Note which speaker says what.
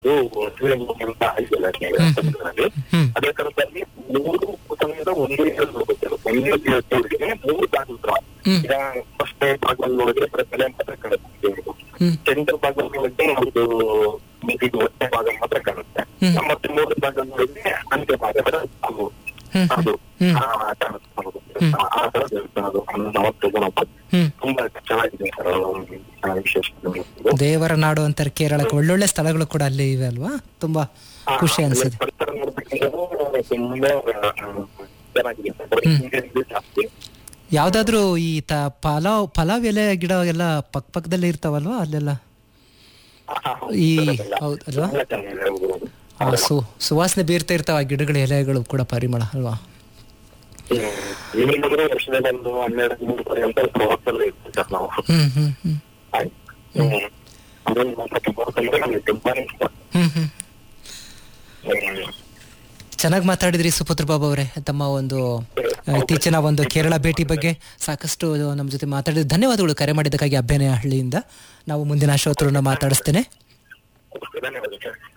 Speaker 1: ಇದು ಶ್ರೀರಂಗಪಟ್ಟಣ ಅಂತ ಇದೆಯಲ್ಲ ತಮಿಳುನಾಡಲ್ಲಿ.
Speaker 2: ಹ್ಮ್.
Speaker 1: ಅದೇ ತರದಲ್ಲಿ ಮೂರು ಸಮಯದ ಒಂದೇ ಎರಡು ಹೋಗುತ್ತೆ ಒಂದೇ ದೇವರಿಗೆ ಮೂರು ಬಾಗಿಲು
Speaker 2: ಹ್ಮ್.
Speaker 1: ಈಗ ಫಸ್ಟ್ ಬಾಗಿಲು ನೋಡಿದ್ರೆ ಪ್ರಕಲೆ ಮಾತ್ರ ಕಾಣುತ್ತೆ
Speaker 2: ಹ್ಮ್.
Speaker 1: ಸೆಂಟರ್ ಬಾಗಿಲು ನೋಡಿದ್ರೆ ಒಂದು ಇದು ಹೊಟ್ಟೆ ಭಾಗ ಮಾತ್ರ ಕಾಣುತ್ತೆ
Speaker 2: ಹ್ಮ್.
Speaker 1: ಮತ್ತೆ ಮೂರು ಭಾಗ ನೋಡಿದ್ರೆ ಅಂತ್ಯ ಭಾಗ ಅದು
Speaker 2: ಹ್ಮ್.
Speaker 1: ಅದು
Speaker 2: ಹ್ಮ್.
Speaker 1: ಆ, ಕಾಣುತ್ತೆ ನಮಗೆ. ಆ- ಆ ತರ ದೇವಸ್ಥಾನ ಅದು ಹನ್ನೊಂದು ಅವತ್ತು ಗಣಪತಿ
Speaker 2: ಹ್ಮ್
Speaker 1: ತುಂಬಾ ಚೆನ್ನಾಗಿದೆ ಸರ್ ಚೆನ್ನಾಗಿ ವಿಶೇಷ ಇದು.
Speaker 2: ದೇವರ ನಾಡು ಅಂತಾರೆ ಕೇರಳಕ್ಕೆ ಒಳ್ಳೊಳ್ಳೆ ಸ್ಥಳಗಳು ಕೂಡ ಅಲ್ಲಿ ಇವೆ ಅಲ್ವಾ ತುಂಬಾ ಖುಷಿ ಅನ್ಸಿದೆ
Speaker 1: ಪರಿಸರ ನೋಡ್ಬೇಕಂದ್ರೆ ತುಂಬಾ ಆ, ಚೆನ್ನಾಗಿದೆ ಸರ್. ಇದು ಜಾಸ್ತಿ
Speaker 2: ಯಾವ್ದಾದ್ರು ಈ ತ ಪಲಾವ್ ಪಲಾವ್ ಎಲೆ ಗಿಡ ಎಲ್ಲ ಪಕ್ಕ ಪಕ್ಕದಲ್ಲೇ ಇರ್ತಾವಲ್ವಾ ಅಲ್ಲೆಲ್ಲ ಈ ಹೌದು ಅಲ್ವಾ
Speaker 1: ತುಂಬಾ ಚೆನ್ನಾಗಿದೆ ಹೌದು, ಹೌದು.
Speaker 2: ಆ, ಸು ಸುವಾಸನೆ ಬೀರ್ತಾ ಇರ್ತಾವ ಆ ಗಿಡಗಳ ಎಲೆಗಳು ಕೂಡ ಪರಿಮಳ ಅಲ್ವಾ
Speaker 1: ಹ್ಮ್. ಏನಿದ್ರು ವರ್ಷದಲ್ಲಿ ಒಂದು ಹನ್ನೆರಡು ಮೂರು ಪರ್ಯಂತ ಪ್ರವಾಸದಲ್ಲಿ ಇರ್ತೀವಿ ಸರ್ ನಾವು
Speaker 2: ಹ್ಮ್ ಹ್ಮ್ ಹ್ಮ್
Speaker 1: ಆಯ್ತು. ಹ್ಮ್. ಅದೊಂದು ಮಾತ್ರ ಪ್ರವಾಸದಲ್ಲಿ ನಮ್ಗೆ ತುಂಬಾನೇ ಇಷ್ಟ
Speaker 2: ಹ್ಮ್ ಹ್ಮ್
Speaker 1: ಹ್ಮ್.
Speaker 2: ಚೆನ್ನಾಗಿ ಮಾತಾಡಿದ್ರಿ ಸುಪುತ್ರ ಬಾಬು ಅವರೇ ತಮ್ಮ ಒಂದು ಆ, ಇತ್ತೀಚಿನ ಒಂದು ಕೇರಳ ಭೇಟಿ ಬಗ್ಗೆ ಸಾಕಷ್ಟು ನಮ್ಮ ಜೊತೆ ಮಾತಾಡಿದ ಧನ್ಯವಾದಗಳು ಕರೆ ಮಾಡಿದ್ದಕ್ಕಾಗಿ ಅಭ್ಯನಯ ಹಳ್ಳಿಯಿಂದ ನಾವು ಮುಂದಿನ ಶ್ರೋತೃನ ಮಾತಾಡಿಸ್ತೇನೆ
Speaker 1: ಧನ್ಯವಾದ ಸರ್